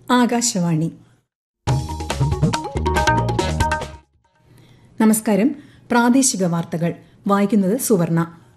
ആകാശവാണി നമസ്കാരം പ്രാദേശിക വാർത്തകൾ വായിക്കുന്നത് സുവർണ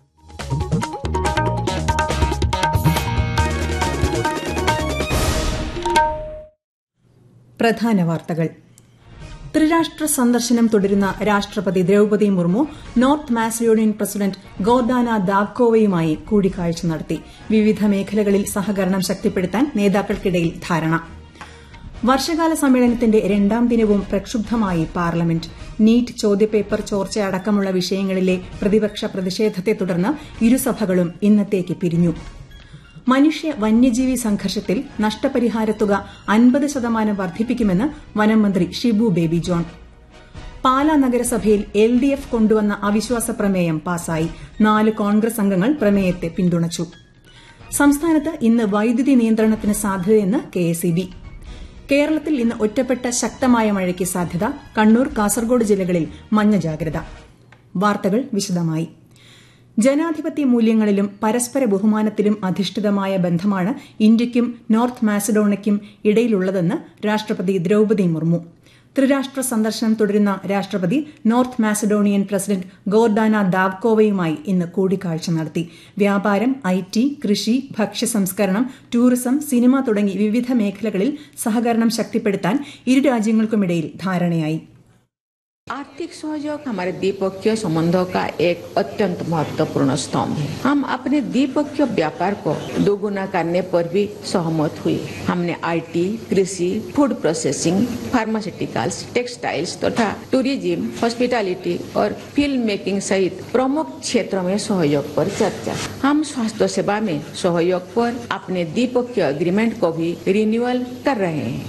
പ്രധാന വാർത്തകൾ ത്രിരാഷ്ട്ര സന്ദർശനം തുടരുന്ന രാഷ്ട്രപതി Droupadi Murmu North Macedonian president Gordana ദാവ്കോവയുമായി കൂടിക്കാഴ്ച നടത്തി വിവിധ മേഖലകളിൽ സഹകരണം ശക്തിപ്പെടുത്താൻ നേതാക്കൾക്കിടയിൽ ധാരണ വർഷകാല സമ്മേളനത്തിന്റെ രണ്ടാം ദിനവും പ്രക്ഷുബ്ധമായി പാർലമെന്റ് നീറ്റ് ചോദ്യപേപ്പർ ചോർച്ചയടക്കമുള്ള വിഷയങ്ങളിലെ പ്രതിപക്ഷ പ്രതിഷേധത്തെ തുടർന്ന് ഇരുസഭകളും ഇന്നത്തേക്ക് പിരിഞ്ഞു മനുഷ്യ വന്യജീവി സംഘർഷത്തിൽ നഷ്ടപരിഹാരത്തുക അൻപത് ശതമാനം വർദ്ധിപ്പിക്കുമെന്ന് വനംമന്ത്രി ഷിബു ബേബി ജോൺ പാലാ നഗരസഭയിൽ എൽ ഡി എഫ് കൊണ്ടുവന്ന അവിശ്വാസ പ്രമേയം പാസായി നാല് കോൺഗ്രസ് അംഗങ്ങൾ പ്രമേയത്തെ പിന്തുണച്ചു സംസ്ഥാനത്ത് ഇന്ന് വൈദ്യുതി നിയന്ത്രണത്തിന് സാധ്യതയെന്ന് കെഎസ്ഇബി കേരളത്തിൽ ഇന്ന് ഒറ്റപ്പെട്ട ശക്തമായ മഴയ്ക്ക് സാധ്യത കണ്ണൂർ കാസർഗോഡ് ജില്ലകളിൽ മഞ്ഞ ജാഗ്രത വാർത്തകൾ വിശദമായി ജനാധിപത്യ മൂല്യങ്ങളിലും പരസ്പര ബഹുമാനത്തിലും അധിഷ്ഠിതമായ ബന്ധമാണ് ഇന്ത്യയ്ക്കും നോർത്ത് മാസഡോണയ്ക്കും ഇടയിലുള്ളതെന്ന് രാഷ്ട്രപതി ദ്രൌപതി മുർമു ത്രിരാഷ്ട്ര സന്ദർശനം തുടരുന്ന രാഷ്ട്രപതി നോർത്ത് മാസഡോണിയൻ പ്രസിഡന്റ് ഗോർഡാന ദാവ്കോവയുമായി ഇന്ന് കൂടിക്കാഴ്ച നടത്തി വ്യാപാരം ഐ ടി കൃഷി ഭക്ഷ്യ സംസ്കരണം ടൂറിസം സിനിമ തുടങ്ങി വിവിധ മേഖലകളിൽ സഹകരണം ശക്തിപ്പെടുത്താൻ ഇരു രാജ്യങ്ങൾക്കുമിടയിൽ ധാരണയായി आर्थिक सहयोग हमारे द्विपक्षीय संबंधों का एक अत्यंत महत्वपूर्ण स्तंभ है हम अपने द्विपक्षीय व्यापार को दोगुना करने पर भी सहमत हुए हमने आईटी, कृषि फूड प्रोसेसिंग फार्मास्यूटिकल्स टेक्सटाइल्स तथा टूरिज्म हॉस्पिटैलिटी और फिल्म मेकिंग सहित प्रमुख क्षेत्रों में सहयोग पर चर्चा हम स्वास्थ्य सेवा में सहयोग पर अपने द्विपक्षीय एग्रीमेंट को भी रिन्यूअल कर रहे हैं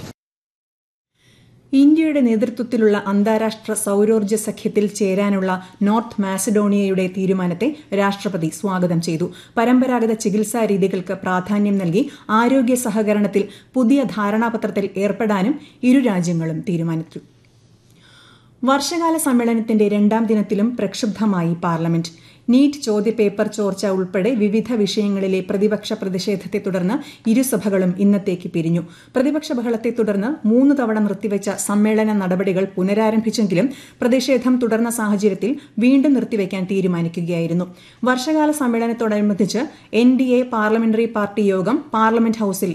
ഇന്ത്യയുടെ നേതൃത്വത്തിലുള്ള അന്താരാഷ്ട്ര സൌരോർജ്ജ സഖ്യത്തിൽ ചേരാനുള്ള നോർത്ത് മാസഡോണിയയുടെ തീരുമാനത്തെ രാഷ്ട്രപതി സ്വാഗതം ചെയ്തു പരമ്പരാഗത ചികിത്സാ രീതികൾക്ക് പ്രാധാന്യം നൽകി ആരോഗ്യ സഹകരണത്തിൽ പുതിയ ധാരണാപത്രത്തിൽ ഏർപ്പെടാനും ഇരു രാജ്യങ്ങളും തീരുമാനിച്ചു വർഷകാല സമ്മേളനത്തിന്റെ രണ്ടാം ദിനത്തിലും പ്രക്ഷുബ്ധമായി പാർലമെന്റ് നീറ്റ് ചോദ്യപേപ്പർ ചോർച്ച ഉൾപ്പെടെ വിവിധ വിഷയങ്ങളിലെ പ്രതിപക്ഷ പ്രതിഷേധത്തെ തുടർന്ന് ഇരുസഭകളും ഇന്നത്തേക്ക് പിരിഞ്ഞു പ്രതിപക്ഷ ബഹളത്തെ തുടർന്ന് മൂന്ന് തവണ നിർത്തിവച്ച സമ്മേളന നടപടികൾ പുനരാരംഭിച്ചെങ്കിലും പ്രതിഷേധം തുടർന്ന സാഹചര്യത്തിൽ വീണ്ടും നിർത്തിവെക്കാൻ തീരുമാനിക്കുകയായിരുന്നു വർഷകാല സമ്മേളനത്തോടനുബന്ധിച്ച് N D A parliamentary party യോഗം പാർലമെന്റ് ഹൌസിൽ